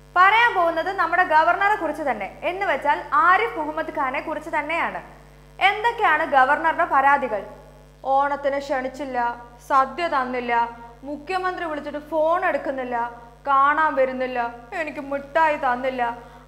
പറയാൻ പോകുന്നത് നമ്മുടെ ഗവർണറെ കുറിച്ച് തന്നെ എന്ന് വെച്ചാൽ ആരിഫ് മുഹമ്മദ് ഖാനെ കുറിച്ച് തന്നെയാണ് എന്തൊക്കെയാണ് ഗവർണറുടെ പരാതികൾ ഓണത്തിന് ക്ഷണിച്ചില്ല സദ്യ തന്നില്ല മുഖ്യമന്ത്രി വിളിച്ചിട്ട് ഫോൺ എടുക്കുന്നില്ല കാണാൻ വരുന്നില്ല എനിക്ക് മിഠായി തന്നില്ല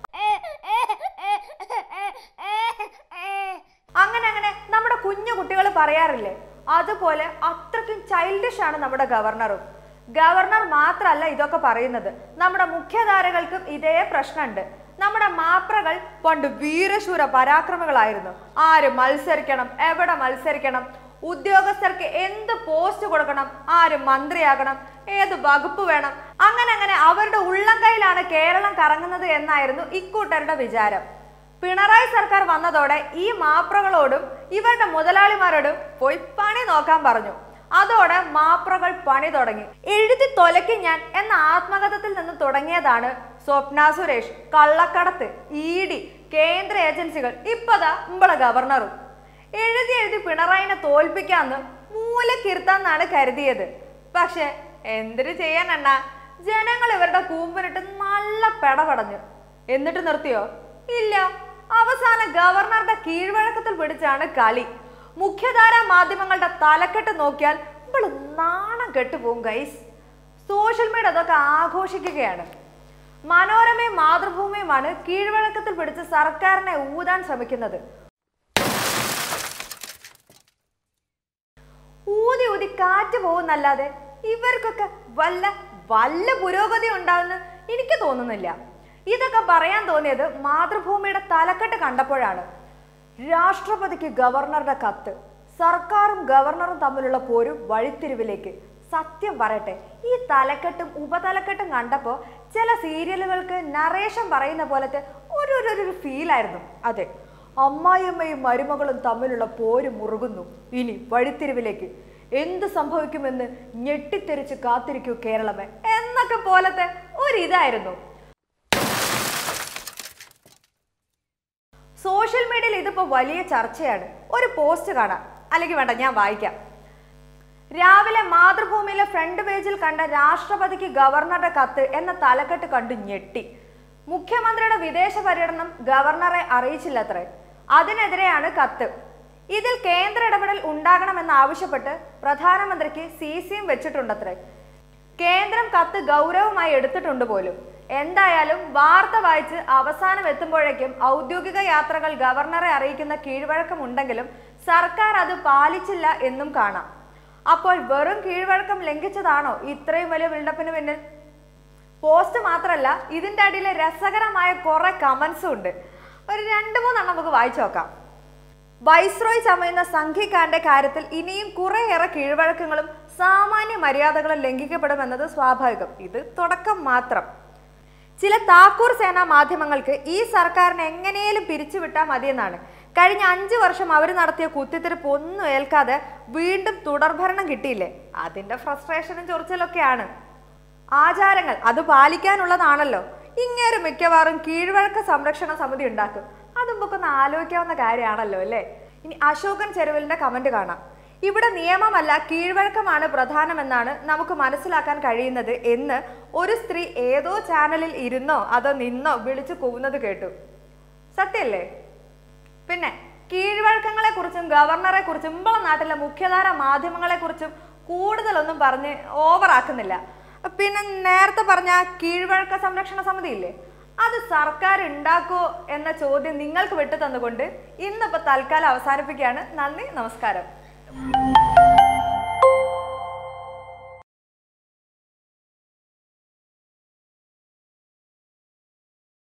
അങ്ങനെ അങ്ങനെ നമ്മുടെ കുഞ്ഞു കുട്ടികൾ പറയാറില്ലേ അതുപോലെ അത്രയ്ക്കും ചൈൽഡിഷ് ആണ് നമ്മുടെ ഗവർണറും ഗവർണർ മാത്രമല്ല ഇതൊക്കെ പറയുന്നത് നമ്മുടെ മുഖ്യധാരകൾക്കും ഇതേ പ്രശ്നമുണ്ട് നമ്മുടെ മാപ്രകൾ പണ്ട് വീരശൂര പരാക്രമികളായിരുന്നു ആര് മത്സരിക്കണം എവിടെ മത്സരിക്കണം ഉദ്യോഗസ്ഥർക്ക് എന്ത് പോസ്റ്റ് കൊടുക്കണം ആര് മന്ത്രിയാകണം ഏത് വകുപ്പ് വേണം അങ്ങനെ അങ്ങനെ അവരുടെ ഉള്ളം കയ്യിലാണ് കേരളം കറങ്ങുന്നത് എന്നായിരുന്നു ഇക്കൂട്ടരുടെ വിചാരം പിണറായി സർക്കാർ വന്നതോടെ ഈ മാപ്രകളോടും ഇവരുടെ മുതലാളിമാരോടും പോയി പണി നോക്കാൻ പറഞ്ഞു അതോടെ മാപ്രകൾ പണി തുടങ്ങി എഴുതി തൊലക്കി ഞാൻ എന്ന ആത്മകഥത്തിൽ നിന്ന് തുടങ്ങിയതാണ് സ്വപ്ന സുരേഷ് കള്ളക്കടത്ത് ഇ ഡി കേന്ദ്ര ഏജൻസികൾ ഇപ്പതാ ഇമ്പള ഗവർണറും എഴുതി എഴുതി പിണറായിനെ തോൽപ്പിക്കാന്ന് മൂലക്കിരുത്താന്നാണ് കരുതിയത് പക്ഷെ എന്തിനു ചെയ്യാനണ്ണ ജനങ്ങൾ ഇവരുടെ കൂമ്പിനിട്ട് നല്ല പെടപടഞ്ഞു എന്നിട്ട് നിർത്തിയോ ഇല്ല അവസാന ഗവർണറുടെ കീഴ്വഴക്കത്തിൽ പിടിച്ചാണ് കളി മുഖ്യധാരാ മാധ്യമങ്ങളുടെ തലക്കെട്ട് നോക്കിയാൽ ഇവള് നാണം കെട്ടുപോകും ഗൈസ് സോഷ്യൽ മീഡിയ അതൊക്കെ ആഘോഷിക്കുകയാണ് മനോരമയും മാതൃഭൂമിയുമാണ് കീഴ്വഴക്കത്തിൽ പിടിച്ച് സർക്കാരിനെ ഊതാൻ ശ്രമിക്കുന്നത് ഊതി ഊതി കാറ്റ് പോകുന്നല്ലാതെ ഇവർക്കൊക്കെ വല്ല വല്ല പുരോഗതി ഉണ്ടാകുന്ന എനിക്ക് തോന്നുന്നില്ല ഇതൊക്കെ പറയാൻ തോന്നിയത് മാതൃഭൂമിയുടെ തലക്കെട്ട് കണ്ടപ്പോഴാണ് രാഷ്ട്രപതിക്ക് ഗവർണറുടെ കത്ത് സർക്കാരും ഗവർണറും തമ്മിലുള്ള പോരും വഴിത്തിരിവിലേക്ക് സത്യം പറയട്ടെ ഈ തലക്കെട്ടും ഉപതലക്കെട്ടും കണ്ടപ്പോൾ ചില സീരിയലുകൾക്ക് നറേഷൻ പറയുന്ന പോലത്തെ ഒരു ഒരു ഒരു ഫീലായിരുന്നു അതെ അമ്മായിയമ്മയും മരുമകളും തമ്മിലുള്ള പോര് മുറുകുന്നു ഇനി വഴിത്തിരിവിലേക്ക് എന്ത് സംഭവിക്കുമെന്ന് ഞെട്ടിത്തെറിച്ച് കാത്തിരിക്കൂ കേരളമേ എന്നൊക്കെ പോലത്തെ ഒരിതായിരുന്നു സോഷ്യൽ മീഡിയയിൽ ഇതിപ്പോ വലിയ ചർച്ചയാണ് ഒരു പോസ്റ്റ് കാണാം അല്ലെങ്കിൽ വേണ്ട ഞാൻ വായിക്കാം രാവിലെ മാതൃഭൂമിയിലെ ഫ്രണ്ട് പേജിൽ കണ്ട രാഷ്ട്രപതിക്ക് ഗവർണറുടെ കത്ത് എന്ന തലക്കെട്ട് കണ്ടു ഞെട്ടി മുഖ്യമന്ത്രിയുടെ വിദേശ പര്യടനം ഗവർണറെ അറിയിച്ചില്ലത്രേ അതിനെതിരെയാണ് കത്ത് ഇതിൽ കേന്ദ്ര ഇടപെടൽ ഉണ്ടാകണമെന്ന് ആവശ്യപ്പെട്ട് പ്രധാനമന്ത്രിക്ക് സി സിയും വെച്ചിട്ടുണ്ടത്രേ കേന്ദ്രം കത്ത് ഗൗരവമായി എടുത്തിട്ടുണ്ട് പോലും എന്തായാലും വാർത്ത വായിച്ച് അവസാനം എത്തുമ്പോഴേക്കും ഔദ്യോഗിക യാത്രകൾ ഗവർണറെ അറിയിക്കുന്ന കീഴ്വഴക്കമുണ്ടെങ്കിലും സർക്കാർ അത് പാലിച്ചില്ല എന്നും കാണാം അപ്പോൾ വെറും കീഴ്വഴക്കം ലംഘിച്ചതാണോ ഇത്രയും വലിയ ബിൽഡപ്പിന് പിന്നിൽ പോസ്റ്റ് മാത്രമല്ല ഇതിന്റെ അടിയിൽ രസകരമായ കുറെ കമന്റ്സും ഉണ്ട് ഒരു രണ്ട് മൂന്നെണ്ണം നമുക്ക് വായിച്ചു നോക്കാം വൈസ്രോയ് ചമയുന്ന സംഘിക്കാന്റെ കാര്യത്തിൽ ഇനിയും കുറേയേറെ കീഴ്വഴക്കങ്ങളും സാമാന്യ മര്യാദകളും ലംഘിക്കപ്പെടുമെന്നത് സ്വാഭാവികം ഇത് തുടക്കം മാത്രം ചില താക്കൂർ സേനാ മാധ്യമങ്ങൾക്ക് ഈ സർക്കാരിനെ എങ്ങനെയും പിരിച്ചുവിട്ടാൽ മതിയെന്നാണ് കഴിഞ്ഞ അഞ്ചു വർഷം അവർ നടത്തിയ കുത്തിത്തിരിപ്പ് ഒന്നും ഏൽക്കാതെ വീണ്ടും തുടർഭരണം കിട്ടിയില്ലേ അതിന്റെ ഫ്രസ്ട്രേഷനും ചൊറിച്ചിലൊക്കെയാണ് ആചാരങ്ങൾ അത് പാലിക്കാനുള്ളതാണല്ലോ ഇങ്ങേര് മിക്കവാറും കീഴ്വഴക്ക സംരക്ഷണ സമിതി ഉണ്ടാക്കും അതും ഒക്കെ ഒന്ന് ആലോചിക്കാവുന്ന കാര്യമാണല്ലോ അല്ലേ ഇനി അശോകൻ ചെരുവിലിന്റെ കമന്റ് കാണാം ഇവിടെ നിയമമല്ല കീഴ്വഴക്കമാണ് പ്രധാനമെന്നാണ് നമുക്ക് മനസ്സിലാക്കാൻ കഴിയുന്നത് എന്ന് ഒരു സ്ത്രീ ഏതോ ചാനലിൽ ഇരുന്നോ അതോ നിന്നോ വിളിച്ചു കൂവുന്നത് കേട്ടു സത്യല്ലേ പിന്നെ കീഴ്വഴക്കങ്ങളെ കുറിച്ചും ഗവർണറെ കുറിച്ചും ഇമ്പള നാട്ടിലെ മുഖ്യധാര മാധ്യമങ്ങളെ കുറിച്ചും കൂടുതലൊന്നും പറഞ്ഞ് ഓവറാക്കുന്നില്ല പിന്നെ നേരത്തെ പറഞ്ഞ കീഴ്വഴക്ക സംരക്ഷണ സമിതി ഇല്ലേ അത് സർക്കാർ ഉണ്ടാക്കുമോ എന്ന ചോദ്യം നിങ്ങൾക്ക് വിട്ടു തന്നുകൊണ്ട് ഇന്നിപ്പോൾ തൽക്കാലം അവസാനിപ്പിക്കുകയാണ് നന്ദി നമസ്കാരം